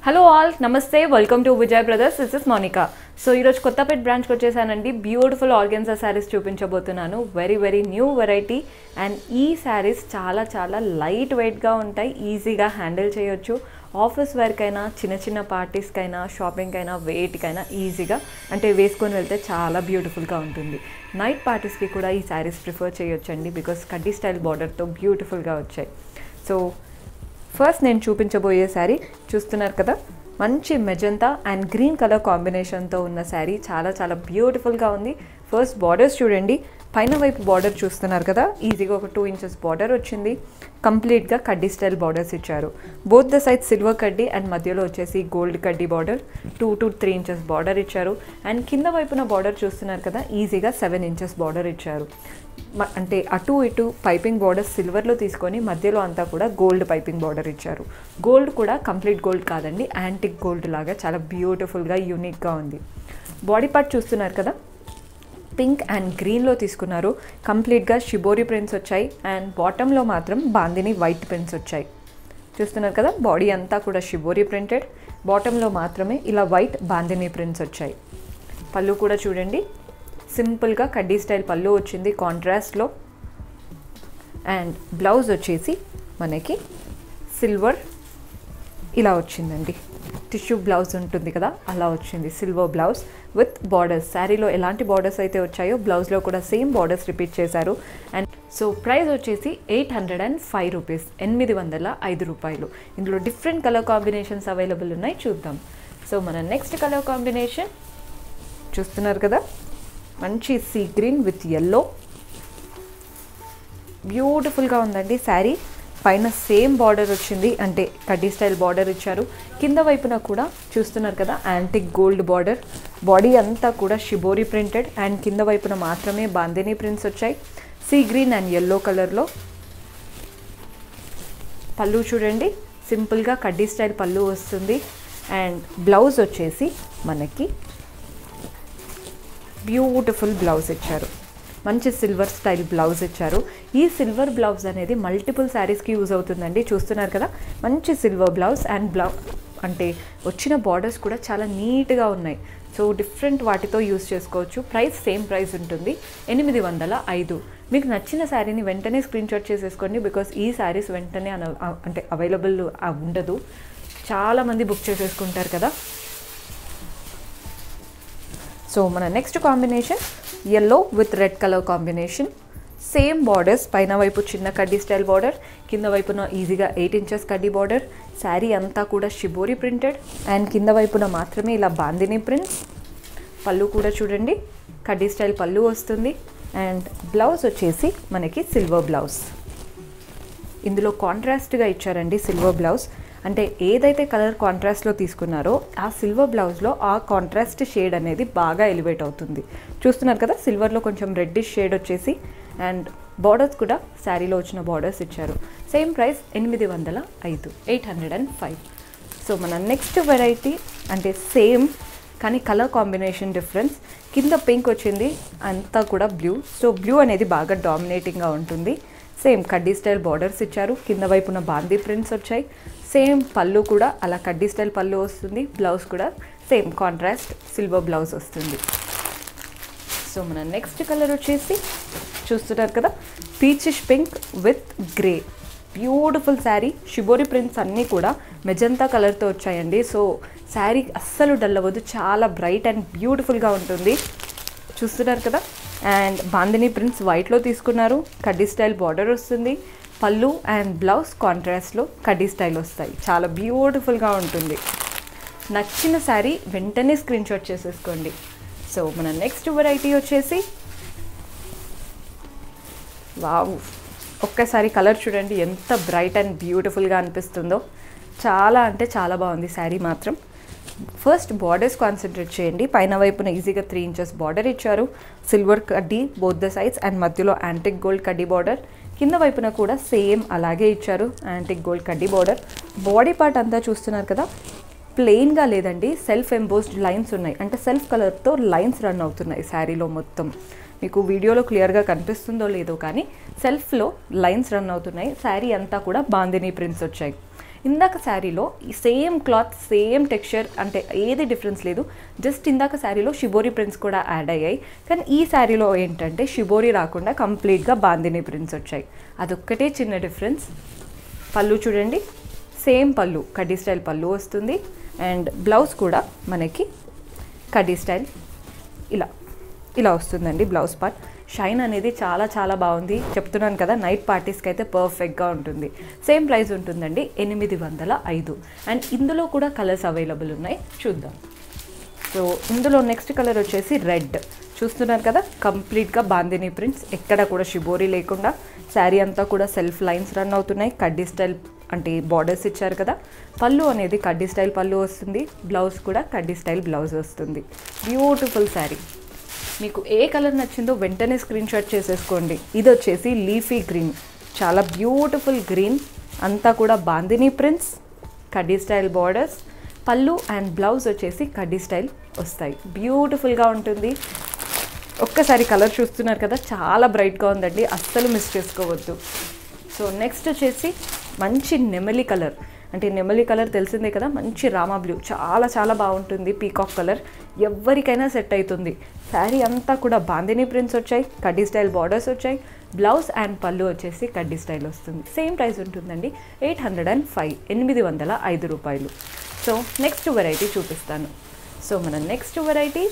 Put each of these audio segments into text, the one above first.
hello all నమస్తే welcome to Vijay brothers this is Monica so ఈరోజు కొత్తపేట బ్రాంచ్కి వచ్చేసానండి బ్యూటిఫుల్ ఆర్గెన్జా శారీస్ చూపించబోతున్నాను very very new variety and ఈ శారీస్ చాలా చాలా లైట్ వెయిట్గా ఉంటాయి ఈజీగా హ్యాండిల్ చేయొచ్చు ఆఫీస్ వేర్కైనా చిన్న చిన్న పార్టీస్కైనా షాపింగ్కైనా వెయిట్కైనా ఈజీగా అంటే వేసుకొని వెళ్తే చాలా బ్యూటిఫుల్గా ఉంటుంది నైట్ పార్టీస్కి కూడా ఈ శారీస్ ప్రిఫర్ చేయొచ్చండి బికాస్ కడ్డీ స్టైల్ బార్డర్తో బ్యూటిఫుల్గా వచ్చాయి సో ఫస్ట్ నేను చూపించబోయే శారీ చూస్తున్నారు కదా మంచి మెజంతా అండ్ గ్రీన్ కలర్ కాంబినేషన్తో ఉన్న శారీ చాలా చాలా బ్యూటిఫుల్గా ఉంది ఫస్ట్ బార్డర్స్ చూడండి పైన వైపు బార్డర్ చూస్తున్నారు కదా ఈజీగా ఒక టూ ఇంచెస్ బార్డర్ వచ్చింది కంప్లీట్గా కడ్డీ స్టైల్ బార్డర్స్ ఇచ్చారు బోత్ ద సైడ్ సిల్వర్ కడ్డీ అండ్ మధ్యలో వచ్చేసి గోల్డ్ కడ్డీ border two to three inches border ఇచ్చారు అండ్ కింద వైపున బార్డర్ చూస్తున్నారు కదా ఈజీగా సెవెన్ ఇంచెస్ బార్డర్ ఇచ్చారు మ- అంటే అటు ఇటు పైపింగ్ బార్డర్ సిల్వర్లో తీసుకొని మధ్యలో అంతా కూడా గోల్డ్ పైపింగ్ బార్డర్ ఇచ్చారు గోల్డ్ కూడా కంప్లీట్ గోల్డ్ కాదండి యాంటిక్ గోల్డ్ లాగా చాలా బ్యూటిఫుల్గా యూనిక్గా ఉంది బాడీ పార్ట్ చూస్తున్నారు కదా పింక్ అండ్ గ్రీన్లో తీసుకున్నారు కంప్లీట్గా షిబోరి ప్రింట్స్ వచ్చాయి అండ్ బాటంలో మాత్రం బాందిని వైట్ ప్రింట్స్ వచ్చాయి చూస్తున్నారు కదా బాడీ అంతా కూడా షిబోరి ప్రింటెడ్ బాటంలో మాత్రమే ఇలా వైట్ బాందిని ప్రింట్స్ వచ్చాయి పళ్ళు కూడా చూడండి సింపుల్గా కడ్డీ స్టైల్ పళ్ళు వచ్చింది కాంట్రాస్ట్లో అండ్ బ్లౌజ్ వచ్చేసి మనకి సిల్వర్ ఇలా వచ్చిందండి టిష్యూ బ్లౌజ్ ఉంటుంది కదా అలా వచ్చింది సిల్వర్ బ్లౌజ్ విత్ బార్డర్స్ శారీలో ఎలాంటి బార్డర్స్ అయితే వచ్చాయో బ్లౌజ్లో కూడా సేమ్ బార్డర్స్ రిపీట్ చేశారు అండ్ సో ప్రైస్ వచ్చేసి eight hundred and five rupees ఎనిమిది వందల ఐదు రూపాయలు ఇందులో డిఫరెంట్ కలర్ కాంబినేషన్స్ అవైలబుల్ ఉన్నాయి చూద్దాం సో మన నెక్స్ట్ కలర్ కాంబినేషన్ చూస్తున్నారు కదా మంచి సీ గ్రీన్ విత్ ఎల్లో బ్యూటిఫుల్గా ఉందండి శారీ పైన సేమ్ బార్డర్ వచ్చింది అంటే కడ్డీ స్టైల్ బార్డర్ ఇచ్చారు కింద వైపున కూడా చూస్తున్నారు కదా యాంటిక్ గోల్డ్ బార్డర్ బాడీ అంతా కూడా షిబోరి ప్రింటెడ్ అండ్ కింద వైపున మాత్రమే బాందిని ప్రింట్స్ వచ్చాయి సీ గ్రీన్ అండ్ ఎల్లో కలర్లో పళ్ళు చూడండి సింపుల్గా కడ్డీ స్టైల్ పళ్ళు వస్తుంది అండ్ బ్లౌజ్ వచ్చేసి మనకి బ్యూటిఫుల్ బ్లౌజ్ ఇచ్చారు మంచి సిల్వర్ స్టైల్ బ్లౌజ్ ఇచ్చారు ఈ సిల్వర్ బ్లౌజ్ అనేది మల్టిపుల్ శారీస్కి యూజ్ అవుతుందండి చూస్తున్నారు కదా మంచి సిల్వర్ బ్లౌజ్ అండ్ బ్లౌ అంటే వచ్చిన బార్డర్స్ కూడా చాలా నీట్గా ఉన్నాయి సో డిఫరెంట్ వాటితో యూజ్ చేసుకోవచ్చు ప్రైస్ సేమ్ ప్రైస్ ఉంటుంది ఎనిమిది వందల ఐదు మీకు నచ్చిన శారీని వెంటనే స్క్రీన్ షాట్ చేసేసుకోండి బికాస్ ఈ శారీస్ వెంటనే అన- అంటే అవైలబుల్ ఉండదు చాలామంది బుక్ చేసేసుకుంటారు కదా సో మన next combination yellow with red colour combination same borders పైన వైపు చిన్న కడ్డీ స్టైల్ బార్డర్ కింద వైపున ఈజీగా ఎయిట్ ఇంచెస్ కడ్డీ బార్డర్ శారీ అంతా కూడా షిబోరి ప్రింటెడ్ అండ్ కింద వైపున మాత్రమే ఇలా బాందిని ప్రింట్స్ పళ్ళు కూడా చూడండి కడ్డీ స్టైల్ పళ్ళు వస్తుంది అండ్ బ్లౌజ్ వచ్చేసి మనకి సిల్వర్ బ్లౌజ్ ఇందులో కాంట్రాస్ట్గా ఇచ్చారండి సిల్వర్ బ్లౌజ్ అంటే ఏదైతే కలర్ కాంట్రాస్ట్లో తీసుకున్నారో ఆ సిల్వర్ బ్లౌజ్లో ఆ కాంట్రాస్ట్ షేడ్ అనేది బాగా ఎలివేట్ అవుతుంది చూస్తున్నారు కదా సిల్వర్లో కొంచెం రెడ్డిష్ షేడ్ వచ్చేసి అండ్ బార్డర్స్ కూడా శారీలో వచ్చిన బార్డర్స్ ఇచ్చారు సేమ్ ప్రైస్ ఎనిమిది వందల ఐదు eight hundred and five so మన నెక్స్ట్ వెరైటీ అంటే సేమ్ కానీ కలర్ కాంబినేషన్ డిఫరెన్స్ కింద పింక్ వచ్చింది అంతా కూడా బ్లూ సో బ్లూ అనేది బాగా డామినేటింగ్గా ఉంటుంది సేమ్ కడ్డీ స్టైల్ బార్డర్స్ ఇచ్చారు కింద వైపున బాందీ ప్రింట్స్ వచ్చాయి సేమ్ పళ్ళు కూడా అలా కడ్డీ స్టైల్ పళ్ళు వస్తుంది బ్లౌజ్ కూడా సేమ్ కాంట్రాస్ట్ సిల్వర్ బ్లౌజ్ వస్తుంది సో మన నెక్స్ట్ కలర్ వచ్చేసి చూస్తున్నారు కదా peachish pink with grey beautiful sari shibori prints అన్నీ కూడా మెజంతా కలర్తో వచ్చాయండి సో శారీ అస్సలు డల్ అవ్వదు చాలా బ్రైట్ అండ్ బ్యూటిఫుల్గా ఉంటుంది చూస్తున్నారు కదా అండ్ బాందిని ప్రింట్స్ వైట్లో తీసుకున్నారు కడ్డీ స్టైల్ బార్డర్ వస్తుంది పళ్ళు అండ్ బ్లౌజ్ కాంట్రాస్ట్లో కడ్డీ స్టైల్ వస్తాయి చాలా బ్యూటిఫుల్గా ఉంటుంది నచ్చిన శారీ వెంటనే స్క్రీన్ షాట్ చేసేసుకోండి సో మన నెక్స్ట్ వెరైటీ వచ్చేసి వావ్ ఒక్కసారి కలర్ చూడండి ఎంత బ్రైట్ అండ్ బ్యూటిఫుల్గా అనిపిస్తుందో చాలా అంటే చాలా బాగుంది శారీ మాత్రం ఫస్ట్ బార్డర్స్ కాన్సన్ట్రేట్ చేయండి పైన వైపున ఈజీగా త్రీ ఇంచెస్ బార్డర్ ఇచ్చారు సిల్వర్ కడ్డీ బోత్ ద సైడ్స్ అండ్ మధ్యలో యాంటిక్ గోల్డ్ కడ్డీ బార్డర్ కింద వైపున కూడా సేమ్ అలాగే ఇచ్చారు యాంటిక్ గోల్డ్ కడ్డీ బార్డర్ బాడీ పార్ట్ అంతా చూస్తున్నారు కదా ప్లెయిన్గా లేదండి సెల్ఫ్ ఎంబోస్డ్ లైన్స్ ఉన్నాయి అంటే సెల్ఫ్ కలర్తో లైన్స్ రన్ అవుతున్నాయి శారీలో మొత్తం మీకు వీడియోలో క్లియర్గా కనిపిస్తుందో లేదో కానీ సెల్ఫ్లో లైన్స్ రన్ అవుతున్నాయి శారీ అంతా కూడా బాందిని ప్రింట్స్ వచ్చాయి ఇందాక శారీలో ఈ సేమ్ క్లాత్ సేమ్ టెక్స్చర్ అంటే ఏది డిఫరెన్స్ లేదు జస్ట్ ఇందాక శారీలో షిబోరి ప్రింట్స్ కూడా యాడ్ అయ్యాయి కానీ ఈ శారీలో ఏంటంటే షిబోరి రాకుండా కంప్లీట్గా బాందిని ప్రింట్స్ వచ్చాయి అదొక్కటే చిన్న డిఫరెన్స్ పళ్ళు చూడండి సేమ్ పళ్ళు కడ్డీ స్టైల్ పళ్ళు వస్తుంది అండ్ బ్లౌజ్ కూడా మనకి కడ్డీ స్టైల్ ఇలా ఇలా వస్తుందండి బ్లౌజ్ పార్ట్ షైన్ అనేది చాలా చాలా బాగుంది చెప్తున్నాను కదా నైట్ పార్టీస్కి అయితే పర్ఫెక్ట్గా ఉంటుంది సేమ్ ప్రైస్ ఉంటుందండి ఎనిమిది వందల ఐదు అండ్ ఇందులో కూడా కలర్స్ అవైలబుల్ ఉన్నాయి చూద్దాం సో ఇందులో నెక్స్ట్ కలర్ వచ్చేసి రెడ్ చూస్తున్నారు కదా కంప్లీట్గా బాందిని ప్రింట్స్ ఎక్కడ కూడా షిబోరి లేకుండా శారీ అంతా కూడా సెల్ఫ్ లైన్స్ రన్ అవుతున్నాయి కడ్డీ స్టైల్ అంటే బార్డర్స్ ఇచ్చారు కదా పళ్ళు అనేది కడ్డీ స్టైల్ పళ్ళు వస్తుంది బ్లౌజ్ కూడా కడ్డీ స్టైల్ బ్లౌజ్ వస్తుంది బ్యూటిఫుల్ శారీ మీకు ఏ కలర్ నచ్చిందో వెంటనే స్క్రీన్ షాట్ చేసేసుకోండి ఇది వచ్చేసి లీఫీ గ్రీన్ చాలా బ్యూటిఫుల్ గ్రీన్ అంతా కూడా బాందిని ప్రింట్స్ కడ్డీ స్టైల్ బార్డర్స్ పళ్ళు అండ్ బ్లౌజ్ వచ్చేసి కడ్డీ స్టైల్ వస్తాయి బ్యూటిఫుల్గా ఉంటుంది ఒక్కసారి కలర్ చూస్తున్నారు కదా చాలా బ్రైట్గా ఉందండి అస్సలు మిస్ చేసుకోవద్దు సో నెక్స్ట్ వచ్చేసి మంచి నెమలి కలర్ అంటే నెమలి కలర్ తెలిసిందే కదా మంచి రామా బ్లూ చాలా చాలా బాగుంటుంది పీకాక్ కలర్ ఎవరికైనా సెట్ అవుతుంది శారీ అంతా కూడా బాందిని ప్రింట్స్ వచ్చాయి కడ్డీ స్టైల్ బార్డర్స్ వచ్చాయి బ్లౌజ్ అండ్ పళ్ళు వచ్చేసి కడ్డీ స్టైల్ వస్తుంది సేమ్ ప్రైస్ ఉంటుందండి ఎయిట్ హండ్రెడ్ అండ్ ఫైవ్ ఎనిమిది వందల ఐదు రూపాయలు సో నెక్స్ట్ వెరైటీ చూపిస్తాను సో మన నెక్స్ట్ వెరైటీ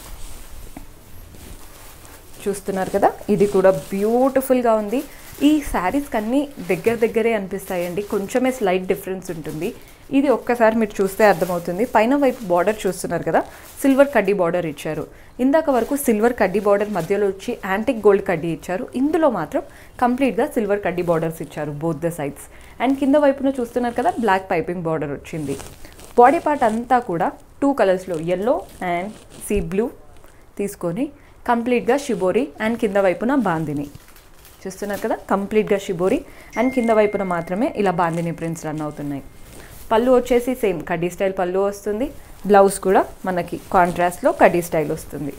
చూస్తున్నారు కదా ఇది కూడా బ్యూటిఫుల్గా ఉంది ఈ శారీస్కి అన్నీ దగ్గర దగ్గరే అనిపిస్తాయండి కొంచెమే స్లైట్ డిఫరెన్స్ ఉంటుంది ఇది ఒక్కసారి మీరు చూస్తే అర్థమవుతుంది పైన వైపు బార్డర్ చూస్తున్నారు కదా సిల్వర్ కడ్డీ బార్డర్ ఇచ్చారు ఇందాక వరకు సిల్వర్ కడ్డీ బార్డర్ మధ్యలో వచ్చి యాంటిక్ గోల్డ్ కడ్డీ ఇచ్చారు ఇందులో మాత్రం కంప్లీట్గా సిల్వర్ కడ్డీ బార్డర్స్ ఇచ్చారు బోత్ ద సైడ్స్ అండ్ కింద వైపున చూస్తున్నారు కదా బ్లాక్ పైపింగ్ బార్డర్ వచ్చింది బాడీ పార్ట్ అంతా కూడా టూ కలర్స్లో ఎల్లో అండ్ సీ బ్లూ తీసుకొని కంప్లీట్గా షిబోరి అండ్ కింద వైపున బాందిని చూస్తున్నారు కదా కంప్లీట్గా షిబోరి అండ్ కింద వైపున మాత్రమే ఇలా బాందిని ప్రింట్స్ రన్ అవుతున్నాయి పళ్ళు వచ్చేసి సేమ్ కడ్డీ స్టైల్ పళ్ళు వస్తుంది బ్లౌజ్ కూడా మనకి కాంట్రాస్ట్లో కడ్డీ స్టైల్ వస్తుంది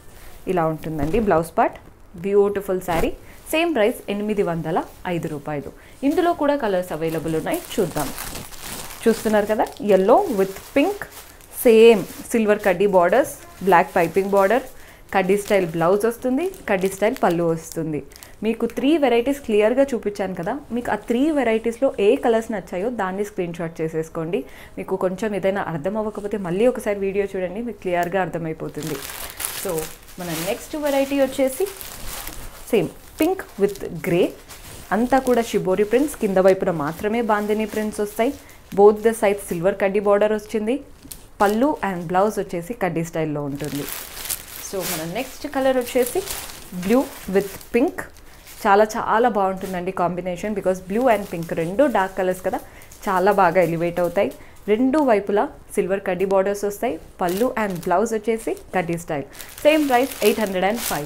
ఇలా ఉంటుందండి blouse part beautiful sari same price ఎనిమిది వందల ఐదు రూపాయలు ఇందులో కూడా కలర్స్ అవైలబుల్ ఉన్నాయి చూద్దాం చూస్తున్నారు కదా yellow with pink same silver కడ్డీ బార్డర్స్ బ్లాక్ పైపింగ్ బార్డర్ కడ్డీ స్టైల్ బ్లౌజ్ వస్తుంది కడ్డీ స్టైల్ పళ్ళు వస్తుంది మీకు త్రీ వెరైటీస్ క్లియర్గా చూపించాను కదా మీకు ఆ త్రీ వెరైటీస్లో ఏ కలర్స్ నచ్చాయో దాన్ని స్క్రీన్ షాట్ చేసేసుకోండి మీకు కొంచెం ఏదైనా అర్థం అవ్వకపోతే మళ్ళీ ఒకసారి వీడియో చూడండి మీకు క్లియర్గా అర్థమైపోతుంది సో మన నెక్స్ట్ వెరైటీ వచ్చేసి సేమ్ పింక్ విత్ గ్రే అంతా కూడా షిబోరి ప్రింట్స్ కింద వైపున మాత్రమే బాందిని ప్రింట్స్ వస్తాయి బోత్ ద సైడ్ సిల్వర్ కడ్డీ బార్డర్ వచ్చింది పళ్ళు అండ్ బ్లౌజ్ వచ్చేసి కడ్డీ స్టైల్లో ఉంటుంది సో మన నెక్స్ట్ కలర్ వచ్చేసి బ్లూ విత్ పింక్ చాలా చాలా బాగుంటుందండి combination because blue and pink రెండు డార్క్ కలర్స్ కదా చాలా బాగా ఎలివేట్ అవుతాయి రెండు వైపులా సిల్వర్ కడ్డీ బార్డర్స్ వస్తాయి పళ్ళు అండ్ బ్లౌజ్ వచ్చేసి కడ్డీ style same price eight hundred and five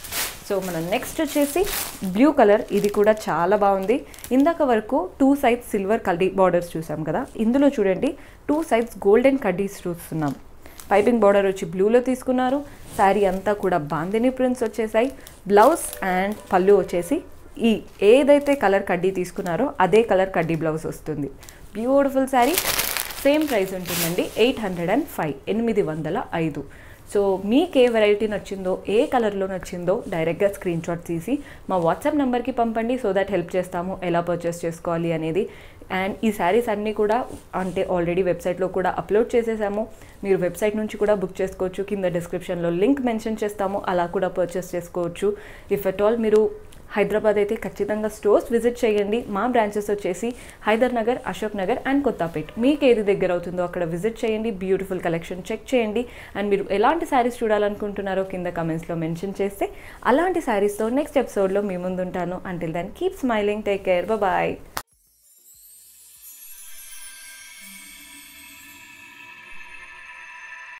so మనం నెక్స్ట్ వచ్చేసి బ్లూ కలర్ ఇది కూడా చాలా బాగుంది ఇందాక వరకు టూ సైడ్స్ సిల్వర్ కడ్డీ బార్డర్స్ చూసాం కదా ఇందులో చూడండి టూ సైడ్స్ గోల్డెన్ కడ్డీస్ చూస్తున్నాం పైపింగ్ బార్డర్ వచ్చి బ్లూలో తీసుకున్నారు శారీ అంతా కూడా బాందిని ప్రింట్స్ వచ్చేసాయి బ్లౌజ్ అండ్ పళ్ళు వచ్చేసి ఈ ఏదైతే కలర్ కడ్డీ తీసుకున్నారో అదే కలర్ కడ్డీ బ్లౌజ్ వస్తుంది బ్యూటిఫుల్ శారీ సేమ్ ప్రైస్ ఉంటుందండి ఎయిట్ హండ్రెడ్ అండ్ ఫైవ్ ఎనిమిది వందల ఐదు సో మీకు ఏ వెరైటీ నచ్చిందో ఏ కలర్లో నచ్చిందో డైరెక్ట్గా స్క్రీన్ షాట్ తీసి మా వాట్సాప్ నెంబర్కి పంపండి సో దట్ హెల్ప్ చేస్తాము ఎలా పర్చేస్ చేసుకోవాలి అనేది అండ్ ఈ శారీస్ అన్నీ కూడా అంటే ఆల్రెడీ వెబ్సైట్లో కూడా అప్లోడ్ చేసేసాము మీరు వెబ్సైట్ నుంచి కూడా బుక్ చేసుకోవచ్చు కింద డిస్క్రిప్షన్లో లింక్ మెన్షన్ చేస్తాము అలా కూడా పర్చేస్ చేసుకోవచ్చు ఇఫ్ అట్ ఆల్ మీరు హైదరాబాద్ అయితే ఖచ్చితంగా స్టోర్స్ విజిట్ చేయండి మా బ్రాంచెస్ వచ్చేసి హైదర్ నగర్ అశోక్ నగర్ అండ్ కొత్తపేట్ మీకు ఏది దగ్గర అవుతుందో అక్కడ విజిట్ చేయండి బ్యూటిఫుల్ కలెక్షన్ చెక్ చేయండి అండ్ మీరు ఎలాంటి శారీస్ చూడాలనుకుంటున్నారో కింద కమెంట్స్లో మెన్షన్ చేస్తే అలాంటి శారీస్తో నెక్స్ట్ ఎపిసోడ్లో మీ ముందుంటాను until then keep smiling take care bye